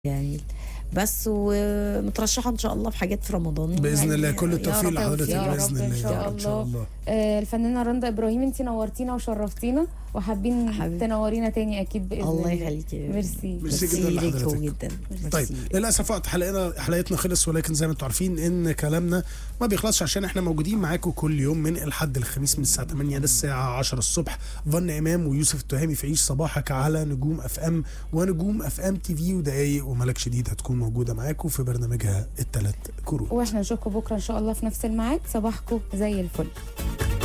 جميل بس ومترشحه ان شاء الله في حاجات في رمضان باذن الله يعني كل يا التوفيق رب لحضرتك يا رب باذن الله إن شاء يا رب ان شاء الله. الله آه، الفنانه رندا ابراهيم انت نورتينا وشرفتينا وحابين حبيبي. تنورينا تاني اكيد باذن الله الله يخليكي ميرسي ميرسي جدا ميرسي لحضرتك. ليكوا جدا طيب ميرسي. للاسف وقت حلقنا حلقتنا خلص ولكن زي ما انتم عارفين ان كلامنا ما بيخلصش عشان احنا موجودين معاكم كل يوم من الحد الخميس من الساعه 8 للساعه 10 الصبح ظن امام ويوسف التهامي في عيش صباحك على نجوم اف ام ونجوم اف ام تي في ودقايق وملك شديد هتكون موجوده معاكم في برنامجها الثلاث كروت واحنا نشوفكم بكره ان شاء الله في نفس الميعاد صباحكم زي الفل